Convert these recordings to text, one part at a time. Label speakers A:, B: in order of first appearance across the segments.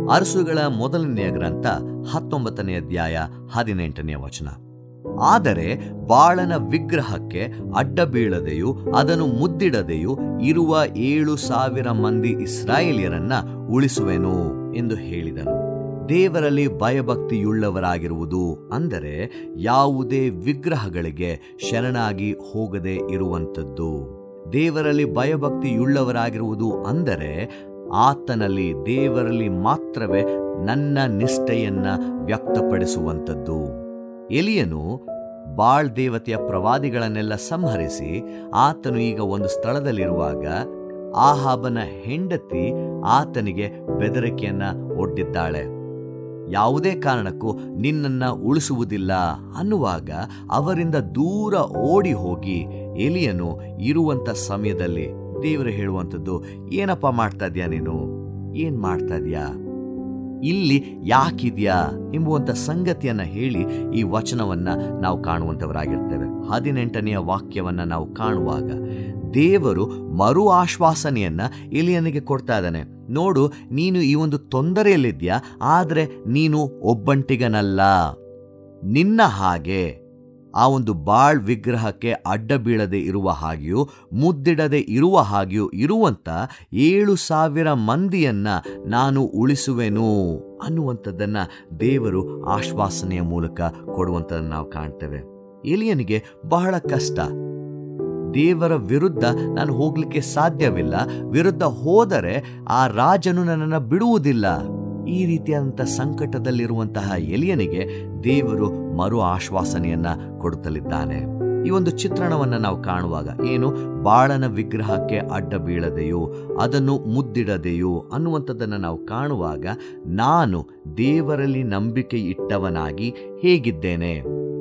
A: ಅರಸುಗಳ ಮೊದಲನೆಯ ಗ್ರಂಥ ಹತ್ತೊಂಬತ್ತನೇ ಅಧ್ಯಾಯ ಹದಿನೆಂಟನೆಯ ವಚನ ಆದರೆ ಬಾಳನ ವಿಗ್ರಹಕ್ಕೆ ಅಡ್ಡ ಬೀಳದೆಯೂ ಅದನ್ನು ಮುದ್ದಿಡದೆಯೂ ಇರುವ ಏಳು ಸಾವಿರ ಮಂದಿ ಇಸ್ರಾಯೇಲಿಯರನ್ನ ಉಳಿಸುವೆನು ಎಂದು ಹೇಳಿದನು ದೇವರಲ್ಲಿ ಭಯಭಕ್ತಿಯುಳ್ಳವರಾಗಿರುವುದು ಅಂದರೆ ಯಾವುದೇ ವಿಗ್ರಹಗಳಿಗೆ ಶರಣಾಗಿ ಹೋಗದೆ ಇರುವಂಥದ್ದು ದೇವರಲ್ಲಿ ಭಯಭಕ್ತಿಯುಳ್ಳವರಾಗಿರುವುದು ಅಂದರೆ ಆತನಲ್ಲಿ ದೇವರಲ್ಲಿ ಮಾತ್ರವೇ ನನ್ನ ನಿಷ್ಠೆಯನ್ನ ವ್ಯಕ್ತಪಡಿಸುವಂಥದ್ದು ಎಲಿಯನು ಬಾಳ್ ದೇವತೆಯ ಪ್ರವಾದಿಗಳನ್ನೆಲ್ಲ ಸಂಹರಿಸಿ ಆತನು ಈಗ ಒಂದು ಸ್ಥಳದಲ್ಲಿರುವಾಗ ಆಹಾಬನ ಹೆಂಡತಿ ಆತನಿಗೆ ಬೆದರಿಕೆಯನ್ನ ಒಡ್ಡಿದ್ದಾಳೆ ಯಾವುದೇ ಕಾರಣಕ್ಕೂ ನಿನ್ನನ್ನ ಉಳಿಸುವುದಿಲ್ಲ ಅನ್ನುವಾಗ ಅವರಿಂದ ದೂರ ಓಡಿ ಹೋಗಿ ಎಲಿಯನು ಇರುವಂತ ಸಮಯದಲ್ಲಿ ದೇವರು ಹೇಳುವಂಥದ್ದು ಏನಪ್ಪ ಮಾಡ್ತಾ ಇದ್ಯಾ ನೀನು ಏನ್ ಮಾಡ್ತಾ ಇದ್ಯಾ ಇಲ್ಲಿ ಯಾಕಿದ್ಯಾ ಎಂಬುವಂತ ಸಂಗತಿಯನ್ನ ಹೇಳಿ ಈ ವಚನವನ್ನ ನಾವು ಕಾಣುವಂತವರಾಗಿರ್ತೇವೆ ಹದಿನೆಂಟನೆಯ ವಾಕ್ಯವನ್ನ ನಾವು ಕಾಣುವಾಗ ದೇವರು ಮರು ಆಶ್ವಾಸನೆಯನ್ನ ಎಲಿಯನಿಗೆ ಕೊಡ್ತಾ ಇದ್ದಾನೆ ನೋಡು ನೀನು ಈ ಒಂದು ತೊಂದರೆಯಲ್ಲಿದ್ಯಾ ಆದರೆ ನೀನು ಒಬ್ಬಂಟಿಗನಲ್ಲ ನಿನ್ನ ಹಾಗೆ ಆ ಒಂದು ಬಾಳ್ ವಿಗ್ರಹಕ್ಕೆ ಅಡ್ಡ ಬೀಳದೆ ಇರುವ ಹಾಗೆಯೂ ಮುದ್ದಿಡದೆ ಇರುವ ಹಾಗೆಯೂ ಇರುವಂತ ಏಳು ಸಾವಿರ ಮಂದಿಯನ್ನ ನಾನು ಉಳಿಸುವೆನು ಅನ್ನುವಂಥದ್ದನ್ನ ದೇವರು ಆಶ್ವಾಸನೆಯ ಮೂಲಕ ಕೊಡುವಂಥದ್ದನ್ನು ನಾವು ಕಾಣ್ತೇವೆ ಎಲಿಯನಿಗೆ ಬಹಳ ಕಷ್ಟ ದೇವರ ವಿರುದ್ಧ ನಾನು ಹೋಗ್ಲಿಕ್ಕೆ ಸಾಧ್ಯವಿಲ್ಲ ವಿರುದ್ಧ ಹೋದರೆ ಆ ರಾಜನು ನನ್ನನ್ನು ಬಿಡುವುದಿಲ್ಲ ಈ ರೀತಿಯಾದಂಥ ಸಂಕಟದಲ್ಲಿರುವಂತಹ ಎಲಿಯನಿಗೆ ದೇವರು ಮರು ಆಶ್ವಾಸನೆಯನ್ನ ಕೊಡುತ್ತಲಿದ್ದಾನೆ ಈ ಒಂದು ಚಿತ್ರಣವನ್ನ ನಾವು ಕಾಣುವಾಗ ಏನು ಬಾಳನ ವಿಗ್ರಹಕ್ಕೆ ಅಡ್ಡ ಬೀಳದೆಯೋ ಅದನ್ನು ಮುದ್ದಿಡದೆಯೋ ಅನ್ನುವಂಥದ್ದನ್ನು ನಾವು ಕಾಣುವಾಗ ನಾನು ದೇವರಲ್ಲಿ ನಂಬಿಕೆ ಇಟ್ಟವನಾಗಿ ಹೇಗಿದ್ದೇನೆ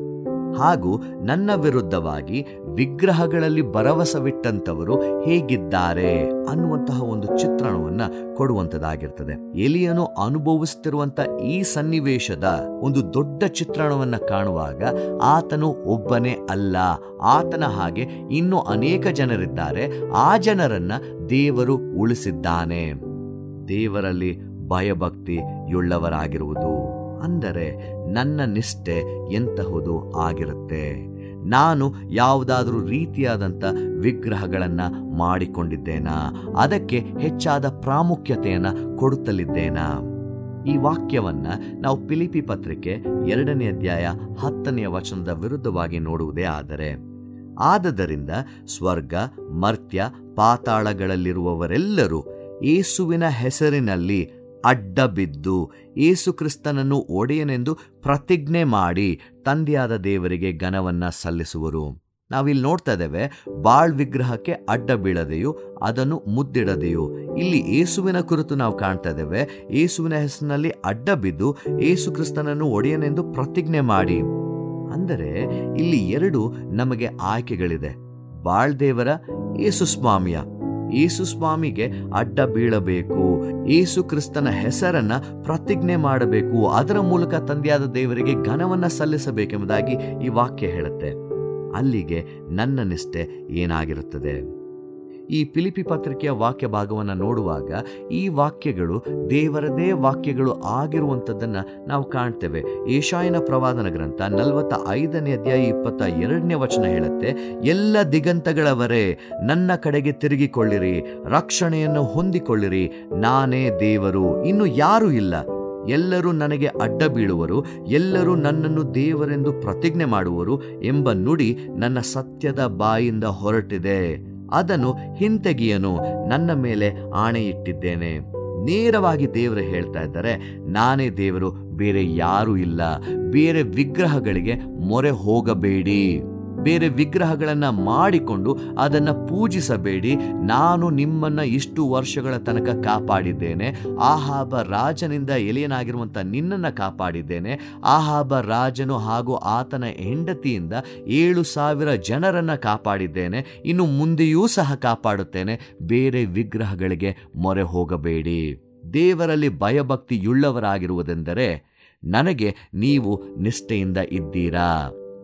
A: ಹಾಗೂ ನನ್ನ ವಿರುದ್ಧವಾಗಿ ವಿಗ್ರಹಗಳಲ್ಲಿ ಭರವಸವಿಟ್ಟಂತವರು ಹೇಗಿದ್ದಾರೆ ಅನ್ನುವಂತಹ ಒಂದು ಚಿತ್ರಣವನ್ನ ಕೊಡುವಂತದಾಗಿರ್ತದೆ ಎಲಿಯನು ಅನುಭವಿಸುತ್ತಿರುವಂತ ಈ ಸನ್ನಿವೇಶದ ಒಂದು ದೊಡ್ಡ ಚಿತ್ರಣವನ್ನ ಕಾಣುವಾಗ ಆತನು ಒಬ್ಬನೇ ಅಲ್ಲ ಆತನ ಹಾಗೆ ಇನ್ನೂ ಅನೇಕ ಜನರಿದ್ದಾರೆ ಆ ಜನರನ್ನ ದೇವರು ಉಳಿಸಿದ್ದಾನೆ ದೇವರಲ್ಲಿ ಭಯಭಕ್ತಿಯುಳ್ಳವರಾಗಿರುವುದು ಅಂದರೆ ನನ್ನ ನಿಷ್ಠೆ ಎಂತಹುದು ಆಗಿರುತ್ತೆ ನಾನು ಯಾವುದಾದ್ರೂ ರೀತಿಯಾದಂಥ ವಿಗ್ರಹಗಳನ್ನು ಮಾಡಿಕೊಂಡಿದ್ದೇನಾ ಅದಕ್ಕೆ ಹೆಚ್ಚಾದ ಪ್ರಾಮುಖ್ಯತೆಯನ್ನು ಕೊಡುತ್ತಲಿದ್ದೇನಾ ಈ ವಾಕ್ಯವನ್ನ ನಾವು ಪಿಲಿಪಿ ಪತ್ರಿಕೆ ಎರಡನೇ ಅಧ್ಯಾಯ ಹತ್ತನೆಯ ವಚನದ ವಿರುದ್ಧವಾಗಿ ನೋಡುವುದೇ ಆದರೆ ಆದದರಿಂದ ಸ್ವರ್ಗ ಮರ್ತ್ಯ ಪಾತಾಳಗಳಲ್ಲಿರುವವರೆಲ್ಲರೂ ಏಸುವಿನ ಹೆಸರಿನಲ್ಲಿ ಅಡ್ಡ ಬಿದ್ದು ಏಸು ಕ್ರಿಸ್ತನನ್ನು ಒಡೆಯನೆಂದು ಪ್ರತಿಜ್ಞೆ ಮಾಡಿ ತಂದೆಯಾದ ದೇವರಿಗೆ ಘನವನ್ನ ಸಲ್ಲಿಸುವರು ನಾವಿಲ್ಲಿ ನೋಡ್ತಾ ಇದ್ದೇವೆ ಬಾಳ್ ವಿಗ್ರಹಕ್ಕೆ ಅಡ್ಡ ಬೀಳದೆಯೋ ಅದನ್ನು ಮುದ್ದಿಡದೆಯೋ ಇಲ್ಲಿ ಏಸುವಿನ ಕುರಿತು ನಾವು ಕಾಣ್ತಾ ಇದ್ದೇವೆ ಏಸುವಿನ ಹೆಸರಿನಲ್ಲಿ ಅಡ್ಡ ಬಿದ್ದು ಏಸು ಕ್ರಿಸ್ತನನ್ನು ಒಡೆಯನೆಂದು ಪ್ರತಿಜ್ಞೆ ಮಾಡಿ ಅಂದರೆ ಇಲ್ಲಿ ಎರಡು ನಮಗೆ ಆಯ್ಕೆಗಳಿದೆ ಬಾಳ್ ದೇವರ ಏಸು ಸ್ವಾಮಿಯ ಏಸು ಸ್ವಾಮಿಗೆ ಅಡ್ಡ ಬೀಳಬೇಕು ಏಸು ಕ್ರಿಸ್ತನ ಹೆಸರನ್ನ ಪ್ರತಿಜ್ಞೆ ಮಾಡಬೇಕು ಅದರ ಮೂಲಕ ತಂದೆಯಾದ ದೇವರಿಗೆ ಘನವನ್ನ ಸಲ್ಲಿಸಬೇಕೆಂಬುದಾಗಿ ಈ ವಾಕ್ಯ ಹೇಳುತ್ತೆ ಅಲ್ಲಿಗೆ ನನ್ನ ನಿಷ್ಠೆ ಏನಾಗಿರುತ್ತದೆ ಈ ಪಿಲಿಪಿ ಪತ್ರಿಕೆಯ ವಾಕ್ಯ ಭಾಗವನ್ನು ನೋಡುವಾಗ ಈ ವಾಕ್ಯಗಳು ದೇವರದೇ ವಾಕ್ಯಗಳು ಆಗಿರುವಂಥದ್ದನ್ನು ನಾವು ಕಾಣ್ತೇವೆ ಏಷಾಯನ ಪ್ರವಾದನ ಗ್ರಂಥ ನಲವತ್ತ ಐದನೇ ಅಧ್ಯಾಯ ಇಪ್ಪತ್ತ ಎರಡನೇ ವಚನ ಹೇಳುತ್ತೆ ಎಲ್ಲ ದಿಗಂತಗಳವರೇ ನನ್ನ ಕಡೆಗೆ ತಿರುಗಿಕೊಳ್ಳಿರಿ ರಕ್ಷಣೆಯನ್ನು ಹೊಂದಿಕೊಳ್ಳಿರಿ ನಾನೇ ದೇವರು ಇನ್ನು ಯಾರೂ ಇಲ್ಲ ಎಲ್ಲರೂ ನನಗೆ ಅಡ್ಡ ಬೀಳುವರು ಎಲ್ಲರೂ ನನ್ನನ್ನು ದೇವರೆಂದು ಪ್ರತಿಜ್ಞೆ ಮಾಡುವರು ಎಂಬ ನುಡಿ ನನ್ನ ಸತ್ಯದ ಬಾಯಿಂದ ಹೊರಟಿದೆ ಅದನ್ನು ಹಿಂತೆಗೆಯನು ನನ್ನ ಮೇಲೆ ಆಣೆ ಇಟ್ಟಿದ್ದೇನೆ ನೇರವಾಗಿ ದೇವರು ಹೇಳ್ತಾ ಇದ್ದಾರೆ ನಾನೇ ದೇವರು ಬೇರೆ ಯಾರೂ ಇಲ್ಲ ಬೇರೆ ವಿಗ್ರಹಗಳಿಗೆ ಮೊರೆ ಹೋಗಬೇಡಿ ಬೇರೆ ವಿಗ್ರಹಗಳನ್ನ ಮಾಡಿಕೊಂಡು ಅದನ್ನ ಪೂಜಿಸಬೇಡಿ ನಾನು ನಿಮ್ಮನ್ನ ಇಷ್ಟು ವರ್ಷಗಳ ತನಕ ಕಾಪಾಡಿದ್ದೇನೆ ಆಹಾಬ ರಾಜನಿಂದ ಎಲೆಯನಾಗಿರುವಂತ ನಿನ್ನನ್ನ ಕಾಪಾಡಿದ್ದೇನೆ ಆಹಾಬ ರಾಜನು ಹಾಗೂ ಆತನ ಹೆಂಡತಿಯಿಂದ ಏಳು ಸಾವಿರ ಜನರನ್ನ ಕಾಪಾಡಿದ್ದೇನೆ ಇನ್ನು ಮುಂದೆಯೂ ಸಹ ಕಾಪಾಡುತ್ತೇನೆ ಬೇರೆ ವಿಗ್ರಹಗಳಿಗೆ ಮೊರೆ ಹೋಗಬೇಡಿ ದೇವರಲ್ಲಿ ಭಯಭಕ್ತಿಯುಳ್ಳವರಾಗಿರುವುದೆಂದರೆ ನನಗೆ ನೀವು ನಿಷ್ಠೆಯಿಂದ ಇದ್ದೀರಾ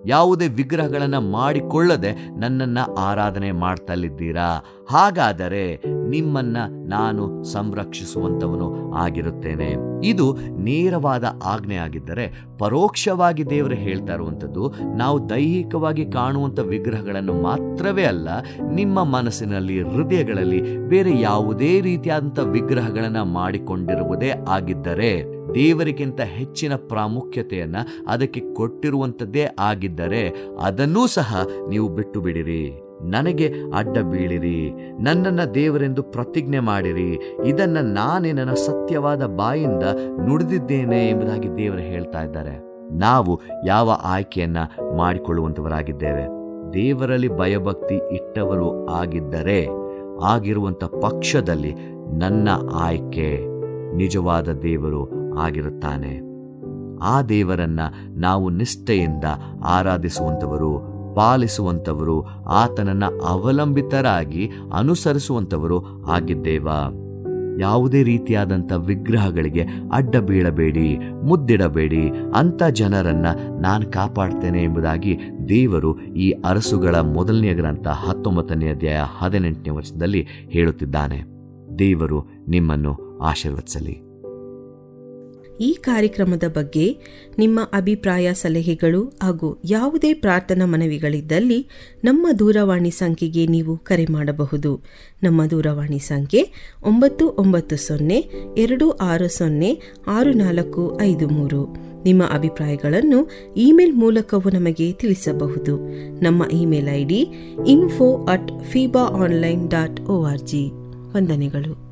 A: ಯಾವುದೇ ವಿಗ್ರಹಗಳನ್ನು ಮಾಡಿಕೊಳ್ಳದೆ ನನ್ನನ್ನು ಆರಾಧನೆ ಮಾಡ್ತಲಿದ್ದೀರಾ ಹಾಗಾದರೆ ನಿಮ್ಮನ್ನ ನಾನು ಸಂರಕ್ಷಿಸುವಂಥವನು ಆಗಿರುತ್ತೇನೆ ಇದು ನೇರವಾದ ಆಜ್ಞೆ ಆಗಿದ್ದರೆ ಪರೋಕ್ಷವಾಗಿ ದೇವರು ಹೇಳ್ತಾ ಇರುವಂಥದ್ದು ನಾವು ದೈಹಿಕವಾಗಿ ಕಾಣುವಂಥ ವಿಗ್ರಹಗಳನ್ನು ಮಾತ್ರವೇ ಅಲ್ಲ ನಿಮ್ಮ ಮನಸ್ಸಿನಲ್ಲಿ ಹೃದಯಗಳಲ್ಲಿ ಬೇರೆ ಯಾವುದೇ ರೀತಿಯಾದಂಥ ವಿಗ್ರಹಗಳನ್ನು ಮಾಡಿಕೊಂಡಿರುವುದೇ ಆಗಿದ್ದರೆ ದೇವರಿಗಿಂತ ಹೆಚ್ಚಿನ ಪ್ರಾಮುಖ್ಯತೆಯನ್ನ ಅದಕ್ಕೆ ಕೊಟ್ಟಿರುವಂಥದ್ದೇ ಆಗಿದ್ದರೆ ಅದನ್ನೂ ಸಹ ನೀವು ಬಿಟ್ಟು ಬಿಡಿರಿ ನನಗೆ ಅಡ್ಡ ಬೀಳಿರಿ ನನ್ನನ್ನ ದೇವರೆಂದು ಪ್ರತಿಜ್ಞೆ ಮಾಡಿರಿ ಇದನ್ನ ನಾನೇ ನನ್ನ ಸತ್ಯವಾದ ಬಾಯಿಂದ ನುಡಿದಿದ್ದೇನೆ ಎಂಬುದಾಗಿ ದೇವರು ಹೇಳ್ತಾ ಇದ್ದಾರೆ ನಾವು ಯಾವ ಆಯ್ಕೆಯನ್ನ ಮಾಡಿಕೊಳ್ಳುವಂಥವರಾಗಿದ್ದೇವೆ ದೇವರಲ್ಲಿ ಭಯಭಕ್ತಿ ಇಟ್ಟವರು ಆಗಿದ್ದರೆ ಆಗಿರುವಂಥ ಪಕ್ಷದಲ್ಲಿ ನನ್ನ ಆಯ್ಕೆ ನಿಜವಾದ ದೇವರು ಆಗಿರುತ್ತಾನೆ ಆ ದೇವರನ್ನ ನಾವು ನಿಷ್ಠೆಯಿಂದ ಆರಾಧಿಸುವಂಥವರು ಪಾಲಿಸುವಂಥವರು ಆತನನ್ನ ಅವಲಂಬಿತರಾಗಿ ಅನುಸರಿಸುವಂಥವರು ಆಗಿದ್ದೇವಾ ಯಾವುದೇ ರೀತಿಯಾದಂಥ ವಿಗ್ರಹಗಳಿಗೆ ಅಡ್ಡ ಬೀಳಬೇಡಿ ಮುದ್ದಿಡಬೇಡಿ ಅಂಥ ಜನರನ್ನ ನಾನು ಕಾಪಾಡ್ತೇನೆ ಎಂಬುದಾಗಿ ದೇವರು ಈ ಅರಸುಗಳ ಮೊದಲನೆಯ ಗ್ರಂಥ ಹತ್ತೊಂಬತ್ತನೇ ಅಧ್ಯಾಯ ಹದಿನೆಂಟನೇ ವರ್ಷದಲ್ಲಿ ಹೇಳುತ್ತಿದ್ದಾನೆ ದೇವರು ನಿಮ್ಮನ್ನು ಆಶೀರ್ವದಿಸಲಿ
B: ಈ ಕಾರ್ಯಕ್ರಮದ ಬಗ್ಗೆ ನಿಮ್ಮ ಅಭಿಪ್ರಾಯ ಸಲಹೆಗಳು ಹಾಗೂ ಯಾವುದೇ ಪ್ರಾರ್ಥನಾ ಮನವಿಗಳಿದ್ದಲ್ಲಿ ನಮ್ಮ ದೂರವಾಣಿ ಸಂಖ್ಯೆಗೆ ನೀವು ಕರೆ ಮಾಡಬಹುದು ನಮ್ಮ ದೂರವಾಣಿ ಸಂಖ್ಯೆ ಒಂಬತ್ತು ಒಂಬತ್ತು ಸೊನ್ನೆ ಎರಡು ಆರು ಸೊನ್ನೆ ಆರು ನಾಲ್ಕು ಐದು ಮೂರು ನಿಮ್ಮ ಅಭಿಪ್ರಾಯಗಳನ್ನು ಇಮೇಲ್ ಮೂಲಕವೂ ನಮಗೆ ತಿಳಿಸಬಹುದು ನಮ್ಮ email I D info at Feba online dot O R G ವಂದನೆಗಳು